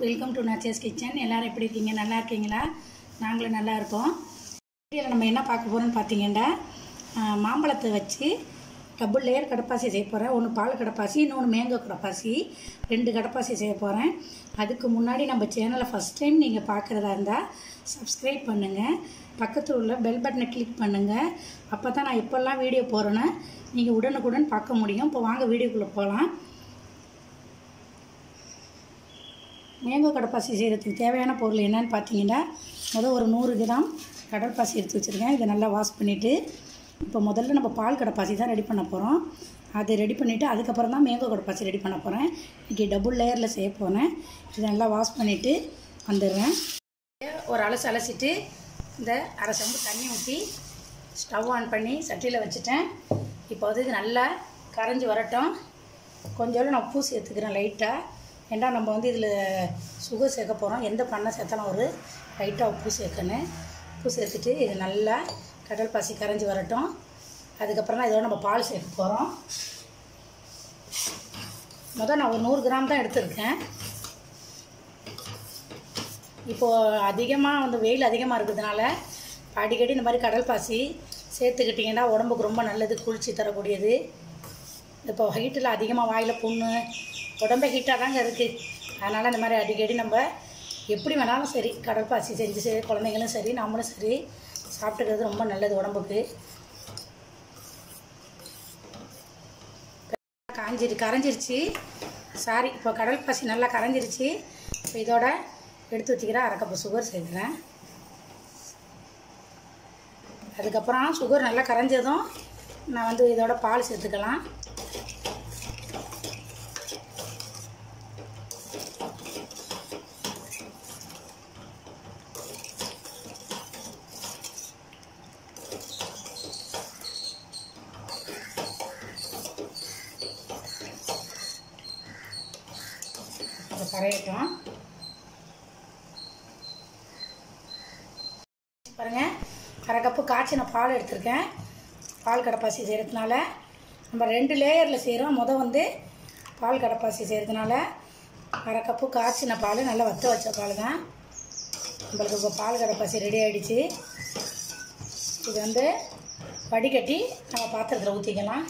welcome to நாச்சர்ஸ் kitchen எல்லாரும் எப்படி இருக்கீங்க நல்லா இருக்கீங்களா நாங்களும் நல்லா இருக்கோம் வீடியோவில் நம்ம என்ன பார்க்க போகிறோம்னு பார்த்தீங்கன்னா ஆஹ், மாம்பழத்தை வச்சு டபுள் லேயர் கடப்பாசி செய்ய போகிறேன் ஒன்று பால் கடப்பாசி இன்னொன்று மேங்கோ கடப்பாசி ரெண்டு கடப்பாசி செய்ய போகிறேன் அதுக்கு முன்னாடி நம்ம சேனலை ஃபஸ்ட் டைம் நீங்கள் பார்க்குறதா இருந்தால் சப்ஸ்கிரைப் பண்ணுங்கள் பக்கத்தில் உள்ள பெல் பட்டனை கிளிக் பண்ணுங்கள் அப்போ தான் நான் எப்போல்லாம் வீடியோ போகிறேன்னு நீங்கள் உடனுக்குடன் பார்க்க முடியும் இப்போ வாங்க வீடியோக்குள்ளே போகலாம் மேங்கோ கடப்பாசி செய்கிறதுக்கு தேவையான பொருள் என்னன்னு பார்த்தீங்கன்னா முதல் ஒரு நூறு கிராம் கடற்பாசி எடுத்து வச்சுருக்கேன் இதை நல்லா வாஷ் பண்ணிவிட்டு இப்போ முதல்ல நம்ம பால் கடப்பாசி தான் ரெடி பண்ண போகிறோம் அதை ரெடி பண்ணிவிட்டு அதுக்கப்புறம் தான் மேங்கோ கடப்பாசி ரெடி பண்ண போகிறேன் இன்றைக்கி டபுள் லேயரில் செய்ய போகிறேன் இதை நல்லா வாஷ் பண்ணிவிட்டு வந்துடுறேன் ஒரு அலசு அலசிட்டு இந்த அரை செம்பு தண்ணி ஊற்றி ஸ்டவ் ஆன் பண்ணி சட்டியில் வச்சுட்டேன் இப்போ வந்து இது நல்லா கரைஞ்சி வரட்டும் கொஞ்சோண்டு நான் உப்பு சேர்த்துக்கிறேன் லைட்டாக ஏன்னா நம்ம வந்து இதில் சுகர் சேர்க்க போகிறோம் எந்த பண்ணை சேர்த்தாலும் ஒரு லைட்டாக உப்பு சேர்க்கணும் உப்பு சேர்த்துட்டு இது நல்லா கடல் பாசி கரைஞ்சி வரட்டும் அதுக்கப்புறம் தான் இதோட நம்ம பால் சேர்க்க போகிறோம் முதல் நான் ஒரு நூறு கிராம் தான் எடுத்திருக்கேன் இப்போது அதிகமாக வந்து வெயில் அதிகமாக இருக்கிறதுனால அடிக்கடி இந்த மாதிரி கடல் பாசி சேர்த்துக்கிட்டிங்கன்னா உடம்புக்கு ரொம்ப நல்லது குளிர்ச்சி தரக்கூடியது இப்போ ஹீட்டில் அதிகமாக வாயில் புண்ணு உடம்பே ஹீட்டாக தாங்க இருக்குது அதனால் இந்த மாதிரி அடிக்கடி நம்ம எப்படி வேணாலும் சரி கடற்பாசி செஞ்சு சரி குழந்தைங்களும் சரி நம்மளும் சரி சாப்பிட்டுக்கிறது ரொம்ப நல்லது உடம்புக்கு காஞ்சிரு கரைஞ்சிருச்சு சாரி இப்போ கடல் பாசி நல்லா கரைஞ்சிருச்சு இப்போ இதோட எடுத்து வச்சுக்கிறேன் அரை கப்பு சுகர் சேர்க்குறேன் அதுக்கப்புறம் சுகர் நல்லா கரைஞ்சதும் நான் வந்து இதோட பால் சேர்த்துக்கலாம் இது கரையட்டும் பாருங்கள் அரை கப்பு காய்ச்சின பால் எடுத்திருக்கேன் பால் கடப்பாசி செய்கிறதுனால நம்ம ரெண்டு லேயரில் செய்கிறோம் முத வந்து பால் கடப்பாசி செய்கிறதுனால அரை கப்பு காய்ச்சின பால் நல்லா வத்த வச்ச பால் தான் நம்மளுக்கு இப்போ பால் கடப்பாசி ரெடி ஆகிடுச்சு இது வந்து வடிகட்டி நம்ம பாத்திரத்தில் ஊற்றிக்கலாம்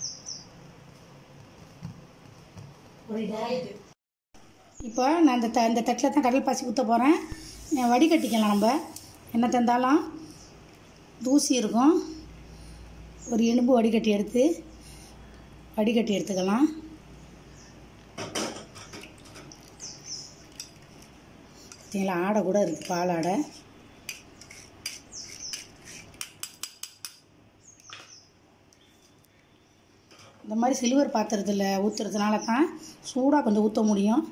இப்போ நான் இந்த த இந்த தட்டில் தான் கடல் பாசி ஊற்ற போகிறேன் வடிகட்டிக்கலாம் நம்ம என்ன தந்தாலும் தூசி இருக்கும் ஒரு எலும்பு வடிகட்டி எடுத்து வடிகட்டி எடுத்துக்கலாம் பார்த்தீங்களா ஆடை கூட இருக்குது பால் ஆடை இந்த மாதிரி சில்வர் பாத்திரத்தில் ஊற்றுறதுனால தான் சூடாக கொஞ்சம் ஊற்ற முடியும்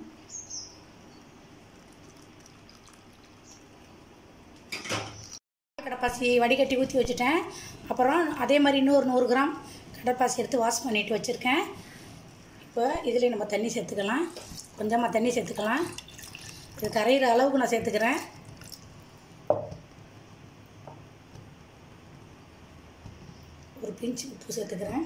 கடப்பாசி வடிகட்டி ஊற்றி வச்சுட்டேன் அப்புறம் அதே மாதிரி இன்னொரு நூறு கிராம் கடப்பாசி எடுத்து வாஷ் பண்ணிட்டு வச்சுருக்கேன் இப்போ இதில் நம்ம தண்ணி சேர்த்துக்கலாம் கொஞ்சமாக தண்ணி சேர்த்துக்கலாம் இது கரையிற அளவுக்கு நான் சேர்த்துக்கிறேன் ஒரு பிஞ்சு உப்பு சேர்த்துக்கிறேன்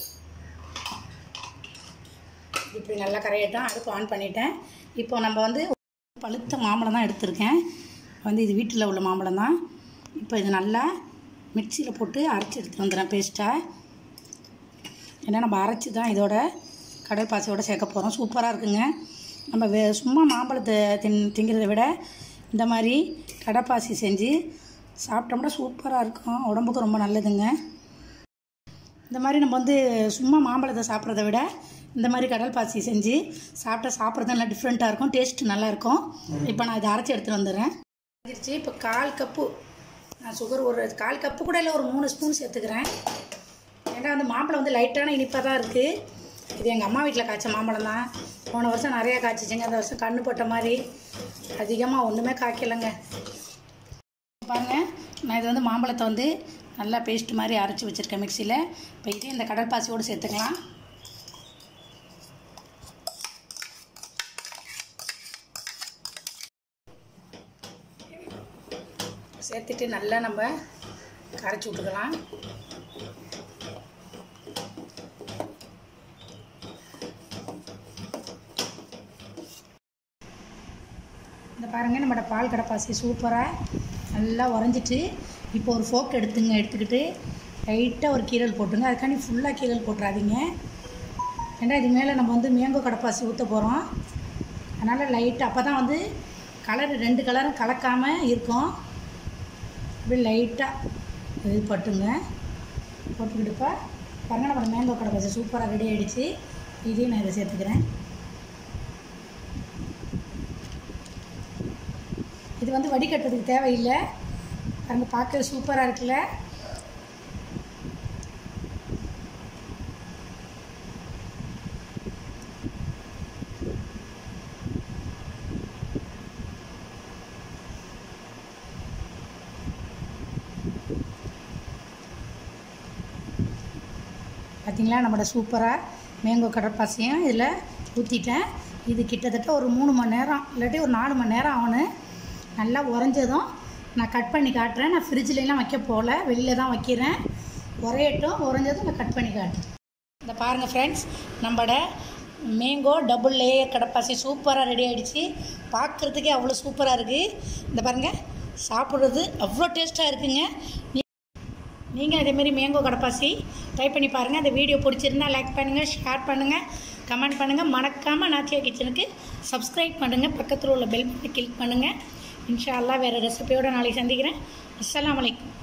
இப்படி நல்லா கரையட்டும் அடுப்பு ஆன் பண்ணிட்டேன் இப்போ நம்ம வந்து பழுத்த மாம்பழம் தான் எடுத்திருக்கேன் வந்து இது வீட்டில் உள்ள மாம்பழம் தான் இப்போ இது நல்லா மிக்சியில் போட்டு அரைச்சி எடுத்து வந்துடுறேன் பேஸ்ட்டாக ஏன்னா நம்ம அரைச்சி தான் இதோட கடல் பாசியோட சேர்க்க போகிறோம் சூப்பராக இருக்குங்க நம்ம வே சும்மா மாம்பழத்தை தின் திங்கிறத விட இந்த மாதிரி கடப்பாசி செஞ்சு சாப்பிட்டோம்னா சூப்பராக இருக்கும் உடம்புக்கு ரொம்ப நல்லதுங்க இந்த மாதிரி நம்ம வந்து சும்மா மாம்பழத்தை சாப்பிட்றத விட இந்த மாதிரி கடல் பாசி செஞ்சு சாப்பிட்டா சாப்பிட்றது நல்லா டிஃப்ரெண்ட்டாக இருக்கும் டேஸ்ட் நல்லாயிருக்கும் இப்போ நான் இதை அரைச்சி எடுத்துகிட்டு வந்துடுறேன் வந்துருச்சு இப்போ கால் கப்பு நான் சுகர் ஒரு கால் கப்பு கூட இல்லை ஒரு மூணு ஸ்பூன் சேர்த்துக்கிறேன் ஏன்னா வந்து மாம்பழம் வந்து லைட்டான இனிப்பாக தான் இருக்குது இது எங்கள் அம்மா வீட்டில் காய்ச்ச மாம்பழம் தான் போன வருஷம் நிறையா காய்ச்சிச்சிங்க அந்த வருஷம் கண்ணு போட்ட மாதிரி அதிகமாக ஒன்றுமே காய்க்கலைங்க பாருங்கள் நான் இது வந்து மாம்பழத்தை வந்து நல்லா பேஸ்ட் மாதிரி அரைச்சி வச்சுருக்கேன் மிக்சியில் இப்போ இதே இந்த கடற்பாசியோடு சேர்த்துக்கலாம் சேர்த்துட்டு நல்லா நம்ம கரைச்சி விட்டுக்கலாம் இந்த பாருங்கள் நம்மளோட பால் கடப்பாசி சூப்பராக நல்லா உறைஞ்சிட்டு இப்போ ஒரு ஃபோக் எடுத்துங்க எடுத்துக்கிட்டு லைட்டாக ஒரு கீரல் போட்டுங்க அதுக்காண்டி ஃபுல்லாக கீரல் போட்டுறாதீங்க ஏன்னா இது மேலே நம்ம வந்து மேங்கோ கடப்பாசி ஊற்ற போகிறோம் அதனால் லைட்டாக அப்போ தான் வந்து கலர் ரெண்டு கலரும் கலக்காமல் இருக்கும் அப்படியே லைட்டாக இது பட்டுங்க போட்டுக்கிட்டுப்பா பாருங்கள் நம்ம மேங்கோ கடப்பாசி சூப்பராக ரெடி ஆகிடுச்சு இதையும் நான் இதை சேர்த்துக்கிறேன் இது வந்து வடிகட்டுறதுக்கு தேவையில்லை பாருங்க பார்க்க சூப்பராக இருக்குல்ல பார்த்தீங்களா நம்மளோட சூப்பராக மேங்கோ கடற்பாசியும் இதில் ஊற்றிட்டேன் இது கிட்டத்தட்ட ஒரு மூணு மணி நேரம் இல்லாட்டி ஒரு நாலு மணி நேரம் ஆகணும் நல்லா உறைஞ்சதும் நான் கட் பண்ணி காட்டுறேன் நான் ஃப்ரிட்ஜ்லலாம் வைக்க போகல வெளியில் தான் வைக்கிறேன் உரையட்டும் உறைஞ்சதும் நான் கட் பண்ணி காட்டுறேன் இந்த பாருங்கள் ஃப்ரெண்ட்ஸ் நம்மளோட மேங்கோ டபுள் லேயர் கடப்பாசி சூப்பராக ரெடி ஆகிடுச்சு பார்க்குறதுக்கே அவ்வளோ சூப்பராக இருக்குது இந்த பாருங்கள் சாப்பிட்றது அவ்வளோ டேஸ்ட்டாக இருக்குங்க நீங்கள் அதேமாரி மேங்கோ கடப்பாசி ட்ரை பண்ணி பாருங்கள் அந்த வீடியோ பிடிச்சிருந்தா லைக் பண்ணுங்கள் ஷேர் பண்ணுங்கள் கமெண்ட் பண்ணுங்கள் மறக்காமல் நாச்சியா கிச்சனுக்கு சப்ஸ்கிரைப் பண்ணுங்கள் பக்கத்தில் உள்ள பெல் பட்டனை கிளிக் பண்ணுங்கள் இன்ஷா அல்லாஹ் வேறு ரெசிபியோடு நாளைக்கு சந்திக்கிறேன் அஸ்ஸலாமு அலைக்கும்